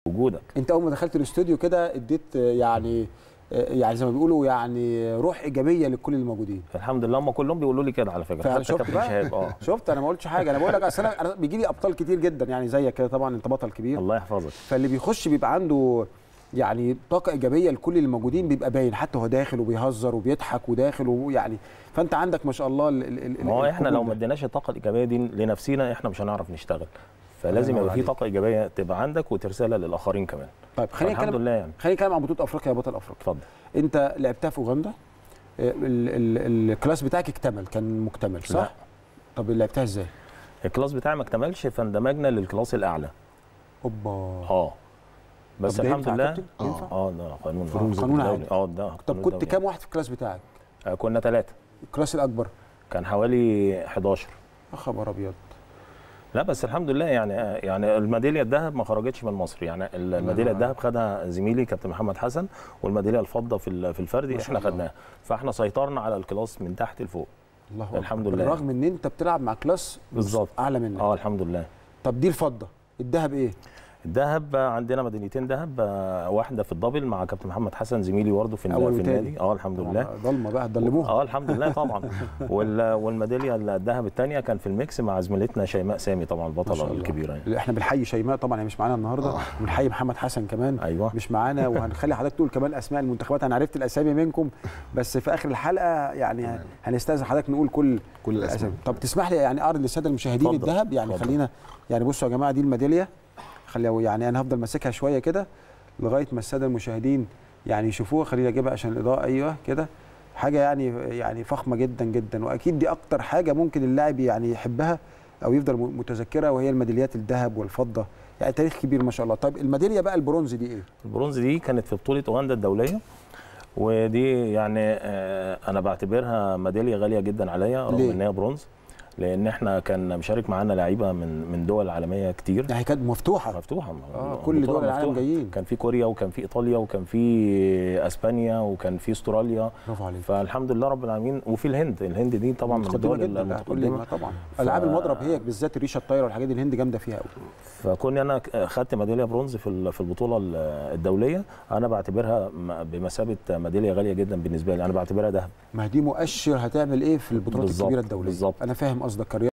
وجودك انت اول ما دخلت الاستوديو كده اديت آه، يعني آه، يعني زي ما بيقولوا يعني روح ايجابيه لكل الموجودين الحمد لله هم كلهم بيقولوا لي كده على فكره فعلا حتى شفت كابتن بقى شهاب اه شفت انا ما قلتش حاجه انا بقول لك اصل انا أنا بيجي لي ابطال كتير جدا يعني زيك كده طبعا انت بطل كبير الله يحفظك فاللي بيخش بيبقى عنده يعني طاقه ايجابيه لكل اللي موجودين بيبقى باين حتى هو داخل وبيهزر وبيضحك وداخل ويعني فانت عندك ما شاء الله ال- ال- ال- ما هو احنا القبول لو ده. ما اديناش الطاقه الايجابيه دي لنفسينا احنا مش هنعرف نشتغل فلازم ينور يبقى في عليك. طاقه ايجابيه تبقى عندك وترسلها للاخرين كمان طيب خلينا الحمد نتكلم لله يعني خلينا نتكلم عن بطوله افريقيا يا بطل افريقيا اتفضل انت لعبتها في اوغندا ال- ال- الكلاس بتاعك اكتمل كان مكتمل صح؟ لا. طب لعبتها ازاي؟ الكلاس بتاعي ما اكتملش فاندمجنا للكلاس الاعلى اوبا اه بس طب ده الحمد ينفع يا لله كابتن؟ ينفع؟ اه ده قانون آه، قانون دولي. عادي. اه ده طب قانون كنت دولي. كام واحد في الكلاس بتاعك؟ آه، كنا ثلاثه الكلاس الاكبر كان حوالي 11 يا خبر ابيض لا بس الحمد لله يعني يعني الميداليه الذهب ما خرجتش من مصر يعني الميداليه الذهب خدها زميلي كابتن محمد حسن والميداليه الفضه في ال- في الفردي ما شاء احنا الله. خدناها فاحنا سيطرنا على الكلاس من تحت لفوق الله أكبر. الحمد لله. بالرغم ان انت بتلعب مع كلاس بالظبط. اعلى منك اه الحمد لله طب دي الفضه الذهب ايه؟ الذهب عندنا ميداليتين ذهب آه، واحده في الدبل مع كابتن محمد حسن زميلي برضه في, أول في وتاني. النادي اه الحمد لله ضلمه بقى ضلموها اه الحمد لله طبعا وال- والميداليه الذهب الثانيه كان في الميكس مع زميلتنا شيماء سامي طبعا ما شاء البطله الله. الكبيره يعني احنا بنحيي شيماء طبعا هي مش معانا النهارده وبنحيي محمد حسن كمان ايوه مش معانا وهنخلي حضرتك تقول كمان اسماء المنتخبات انا عرفت الاسامي منكم بس في اخر الحلقه يعني هنستاذن حضرتك نقول كل كل الاسماء الاسامي طب تسمح لي يعني اعرض للساده المشاهدين اتفضل. الذهب يعني اتفضل. خلينا يعني بصوا يا جماعه دي الميداليه خلي يعني انا هفضل ماسكها شويه كده لغايه ما الساده المشاهدين يعني يشوفوها خليني اجيبها عشان الاضاءه ايوه كده حاجه يعني يعني فخمه جدا جدا واكيد دي اكتر حاجه ممكن اللاعب يعني يحبها او يفضل م- متذكرها وهي الميداليات الذهب والفضه يعني تاريخ كبير ما شاء الله طيب الميداليه بقى البرونز دي ايه البرونز دي كانت في بطوله اوغندا الدوليه ودي يعني آه، انا بعتبرها ميداليه غاليه جدا عليا رغم ليه؟ ان هي برونز لان احنا كان مشارك معانا لعيبه من من دول عالميه كتير يعني كانت مفتوحه مفتوحه اه كل البطولة دول العالم مفتوحة. جايين كان في كوريا وكان في ايطاليا وكان في اسبانيا وكان في استراليا برافو عليك فالحمد لله رب العالمين وفي الهند الهند دي طبعا من متقدمه الدول جدا هتقول لي ما المتقدمه طبعا ف- العاب المضرب هي بالذات الريشه الطايره والحاجات دي الهند جامده فيها قوي فكوني انا خدت ميداليه برونز في ال- في البطوله ال- الدوليه انا بعتبرها م- بمثابه ميداليه غاليه جدا بالنسبه لي انا بعتبرها ذهب ما دي مؤشر هتعمل ايه في البطولات بالظبط، الكبيره الدوليه بالظبط. انا فاهم قصدك كرياضة